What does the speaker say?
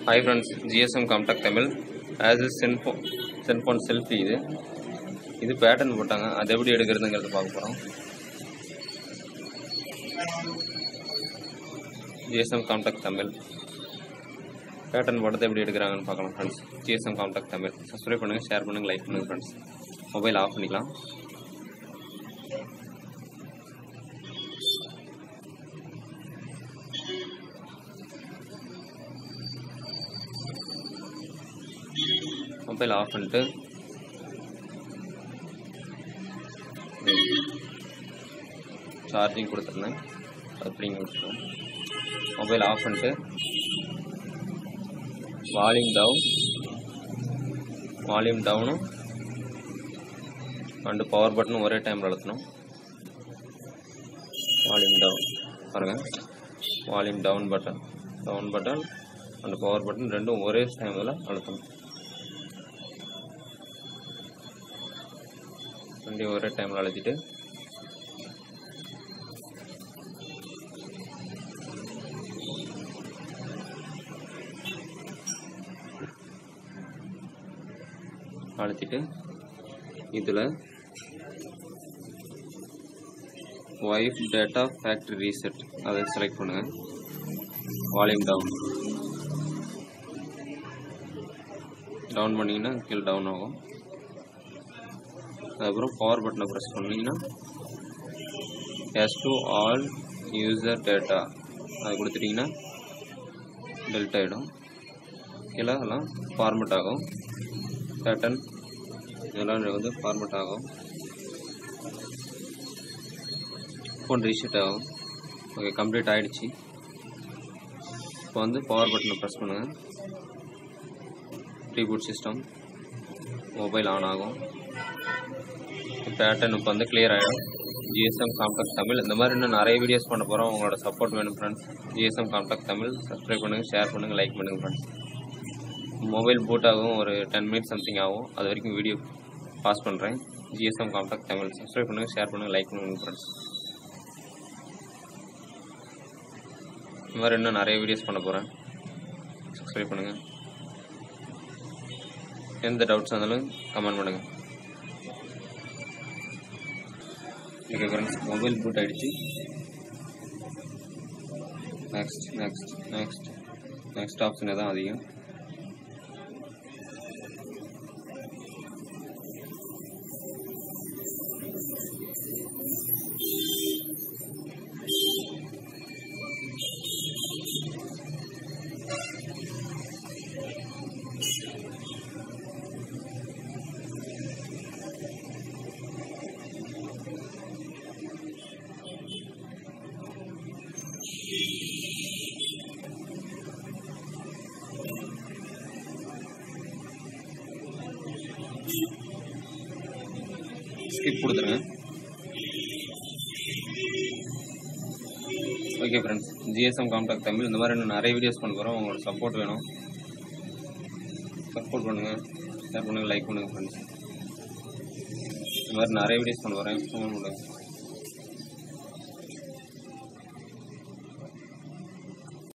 hi friends GSM காம்டாக் Tamil as is cellphone cellphone selfie இது இது பேட்டர்ன் போட்டாங்க அது எப்படி எடுக்கிறதுங்கிறத பார்க்க போகிறோம் ஜிஎஸ்எம் காம்டாக் தமிழ் பேட்டர்ன் போட்டதை எப்படி எடுக்கிறாங்கன்னு பார்க்கலாம் ஃப்ரெண்ட்ஸ் ஜிஎஸ்எம் காம்டாக் தமிழ் சப்ஸ்கிரைப் பண்ணுங்கள் ஷேர் பண்ணுங்கள் லைக் பண்ணுங்கள் ஃப்ரெண்ட்ஸ் மொபைல் ஆஃப் பண்ணிக்கலாம் மொபைல் ஆஃப் பண்ணிட்டு சார்ஜிங் கொடுத்துருந்தேன் அப்படிங்க விட்டுருவோம் மொபைல் ஆஃப் பண்ணிட்டு வால்யூம் டவுன் வால்யூம் டவுனும் அண்டு பவர் பட்டனும் ஒரே டைமில் அழுத்தணும் வால்யூம் டவுன் பாருங்கள் volume down button down button and power button ரெண்டும் ஒரே டைமில் அழுத்தணும் ரெண்டையும் ஒரே டைமில் அழுத்திட்டு அழுத்திட்டு இதில் ஒய்ஃப் டேட்டா ஃபேக்ட்ரி ரீசெட் அதை செலக்ட் பண்ணுங்கள் வால்யூம் டவுன் டவுன் பண்ணிங்கன்னா கீழே டவுன் ஆகும் அதுக்கப்புறம் பவர் பட்டனை ப்ரெஸ் பண்ணிங்கன்னா yes to all user data அது கொடுத்துட்டிங்கன்னா டெல்ட் ஆகிடும் கீழே எல்லாம் ஃபார்மெட் ஆகும் பேட்டர்ன் இதெல்லாம் வந்து ஃபார்மெட் ஆகும் ஃபோன் ரீசெட் ஆகும் ஓகே கம்ப்ளீட் ஆகிடுச்சு இப்போ வந்து பவர் பட்டனை ப்ரெஸ் பண்ணுங்கள் ரீபூட் சிஸ்டம் மொபைல் ஆன் ஆகும் பேட்டர்ன் இப்போ வந்து கிளியர் ஆகிடும் ஜிஎஸ்எம் காம்டாக் தமிழ் இந்த மாதிரி இன்னும் நிறைய வீடியோஸ் பண்ண போகிறோம் உங்களோட சப்போர்ட் வேணும் ஃப்ரெண்ட்ஸ் ஜிஎஸ்எம் காம்டாக் தமிழ் சப்ஸ்கிரைப் பண்ணுங்கள் ஷேர் பண்ணுங்கள் லைக் பண்ணுங்கள் ஃப்ரெண்ட்ஸ் மொபைல் பூட் ஆகும் ஒரு டென் மினிட்ஸ் சம்திங் ஆகும் அது வரைக்கும் வீடியோ பாஸ் பண்ணுறேன் ஜிஎஸ்எம் காம்டாக் தமிழ் சப்ஸ்கிரைப் பண்ணுங்கள் ஷேர் பண்ணுங்கள் லைக் பண்ணுங்கள் ஃப்ரெண்ட்ஸ் இந்த மாதிரி இன்னும் நிறைய வீடியோஸ் பண்ண போகிறேன் சப்ஸ்கிரைப் பண்ணுங்கள் எந்த டவுட்ஸ் இருந்தாலும் கமெண்ட் பண்ணுங்கள் ஓகே ஃப்ரெண்ட்ஸ் மொபைல் பூட் ஆகிடுச்சு next next next next option தான் அதிகம் ஸ்கிப் கொடுத்துருங்க ஓகே ஃப்ரெண்ட்ஸ் ஜிஎஸ்எம் காம்டாக் தமிழ் இந்த மாதிரி இன்னும் நிறைய வீடியோஸ் பண்ண போகிறோம் உங்களோட சப்போர்ட் வேணும் சப்போர்ட் பண்ணுங்கள் ஷேர் பண்ணுங்கள் லைக் பண்ணுங்கள் ஃப்ரெண்ட்ஸ் இந்த மாதிரி நிறைய வீடியோஸ் பண்ண போகிறேன் ஃபோன் பண்ணுங்கள்